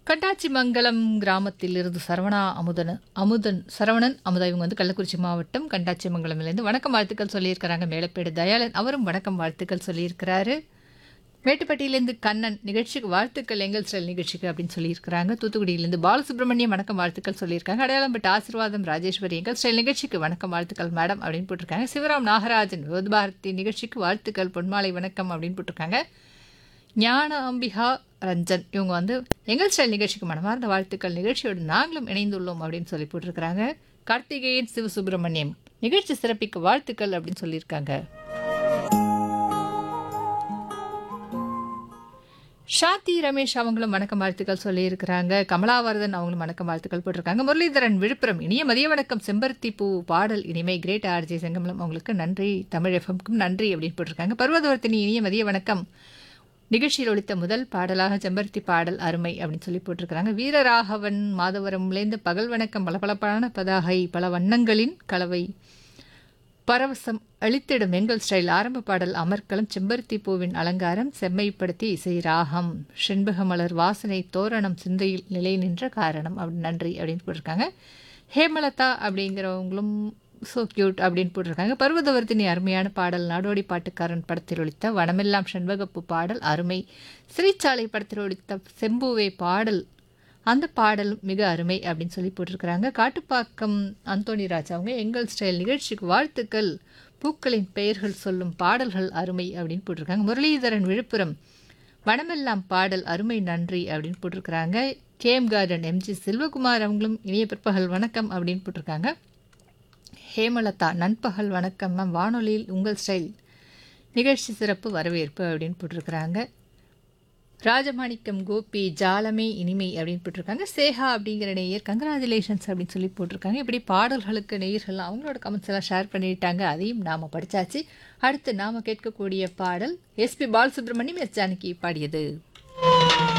கண்டாச்சிமங்கலம் கிராமத்திலிருந்து சரவணா அமுதன் அமுதன் சரவணன் அமுதா இவங்க வந்து கள்ளக்குறிச்சி மாவட்டம் கண்டாச்சிமங்கலம்லேருந்து வணக்கம் வாழ்த்துக்கள் சொல்லியிருக்கிறாங்க மேலப்பேடு தயாளன் அவரும் வணக்கம் வாழ்த்துக்கள் சொல்லியிருக்கிறாரு மேட்டுப்பட்டியிலேருந்து கண்ணன் நிகழ்ச்சிக்கு வாழ்த்துக்கள் எங்கள் ஸ்டைல் நிகழ்ச்சிக்கு அப்படின்னு சொல்லியிருக்கிறாங்க தூத்துக்குடியிலேருந்து பாலசுப்ரமணியம் வணக்கம் வாழ்த்துக்கள் சொல்லியிருக்காங்க அடையாளம்பட்டு ஆசீர்வாதம் ராஜேஸ்வரி எங்கள் ஸ்டைல் நிகழ்ச்சிக்கு வணக்கம் வாழ்த்துக்கள் மேடம் அப்படின்னு போட்டிருக்காங்க சிவராம் நாகராஜன் விவத் நிகழ்ச்சிக்கு வாழ்த்துக்கள் பொன்மாலை வணக்கம் அப்படின்னு போட்டிருக்காங்க ஞான அம்பிகா ரஞ்சன் இவங்க வந்து எங்கள் ஸ்டைல் நிகழ்ச்சிக்கு மனமார்ந்த வாழ்த்துக்கள் நிகழ்ச்சியோடு நாங்களும் இணைந்துள்ளோம் அப்படின்னு சொல்லி போட்டிருக்கிறாங்க கார்த்திகேயன் சிவசுப்பிரமணியம் நிகழ்ச்சி சிறப்பிக்க வாழ்த்துக்கள் அப்படின்னு சொல்லியிருக்காங்க ஷாத்தி ரமேஷ் அவங்களும் வணக்கம் வாழ்த்துக்கள் சொல்லியிருக்கிறாங்க கமலாவர்தன் அவங்களும் வணக்கம் வாழ்த்துக்கள் போட்டிருக்காங்க முரளிதரன் விழுப்புரம் இனிய மதிய வணக்கம் செம்பருத்தி பூ பாடல் இனிமை கிரேட் ஆர்ஜே செங்கமலம் அவங்களுக்கு நன்றி தமிழ் எஃப்எம்க்கும் நன்றி அப்படின்னு போட்டிருக்காங்க பர்வதவர்த்தினி இனிய மதிய வணக்கம் நிகழ்ச்சியில் ஒழித்த முதல் பாடலாக செம்பருத்தி பாடல் அருமை அப்படின்னு சொல்லி போட்டிருக்கிறாங்க வீரராகவன் மாதவரம்லேருந்து பகல் வணக்கம் பளபளப்பான பதாகை பல வண்ணங்களின் கலவை பரவசம் அளித்திடும் எங்கள் ஸ்டைல் ஆரம்ப பாடல் அமர்க்களம் செம்பருத்தி பூவின் அலங்காரம் செம்மைப்படுத்தி இசை ராகம் செண்பகமலர் வாசனை தோரணம் சிந்தையில் நிலை நின்ற காரணம் அப்படின்னு நன்றி அப்படின்னு போட்டிருக்காங்க ஹேமலதா அப்படிங்கிறவங்களும் ஸோ கியூட் அப்படின்னு போட்டிருக்காங்க பர்வதவர்த்தினி அருமையான பாடல் நாடோடி பாட்டுக்காரன் படத்தில் ஒழித்த வனமெல்லாம் செண்பகப்பு பாடல் அருமை சிறைச்சாலை படத்தில் ஒழித்த செம்பூவே பாடல் அந்த பாடலும் மிக அருமை அப்படின்னு சொல்லி போட்டிருக்கிறாங்க காட்டுப்பாக்கம் அந்தோணி ராஜா அவங்க எங்கள் ஸ்டைல் நிகழ்ச்சிக்கு வாழ்த்துக்கள் பூக்களின் பெயர்கள் சொல்லும் பாடல்கள் அருமை அப்படின்னு போட்டிருக்காங்க முரளிதரன் விழுப்புரம் வனமெல்லாம் பாடல் அருமை நன்றி அப்படின்னு போட்டிருக்கிறாங்க கேஎம் கார்டன் எம்ஜி செல்வகுமார் அவங்களும் இனிய பிற்பகல் வணக்கம் அப்படின்னு போட்டிருக்காங்க ஹேமலதா நண்பகல் வணக்கம் மேம் வானொலியில் உங்கள் ஸ்டைல் நிகழ்ச்சி சிறப்பு வரவேற்பு அப்படின்னு போட்டிருக்கிறாங்க ராஜமாணிக்கம் கோபி ஜாலமே இனிமை அப்படின்னு போட்டிருக்காங்க சேஹா அப்படிங்கிற நேயர் கங்க்ராச்சுலேஷன்ஸ் அப்படின்னு சொல்லி போட்டிருக்காங்க இப்படி பாடல்களுக்கு நேயர்கள் அவங்களோட கமெண்ட்ஸ் எல்லாம் ஷேர் பண்ணிட்டாங்க அதையும் நாம் படித்தாச்சு அடுத்து நாம் கேட்கக்கூடிய பாடல் எஸ்பி பாலசுப்ரமணியம் எஸ் ஜானகி பாடியது